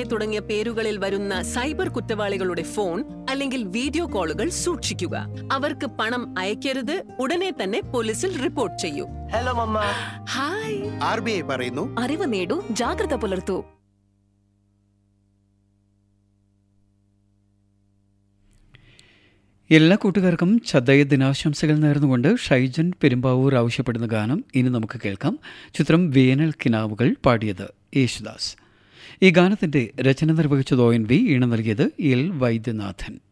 തുടങ്ങിയ പേരുകളിൽ വരുന്ന സൈബർ കുറ്റവാളികളുടെ ഫോൺ അല്ലെങ്കിൽ വീഡിയോ കോളുകൾ സൂക്ഷിക്കുക അവർക്ക് പണം അയക്കരുത് ഉടനെ തന്നെ പോലീസിൽ റിപ്പോർട്ട് ചെയ്യൂ hello mama hi R B I പറയുന്നു അറിവ് നേടൂ ജാഗ്രത പുലർത്തൂ എല്ലാ കൂട്ടുകാർക്കും ചതയ ദിനാശംസകൾ നേർന്നുകൊണ്ട് ഷൈജൻ പെരുമ്പാവൂർ ആവശ്യപ്പെടുന്ന ഗാനം ഇനി നമുക്ക് കേൾക്കാം ചിത്രം വേനൽ കിനാവുകൾ പാടിയത് യേശുദാസ് ഈ ഗാനത്തിന്റെ രചന നിർവഹിച്ചത് ഒ എൻ വി ഈണം നൽകിയത് എൽ വൈദ്യനാഥൻ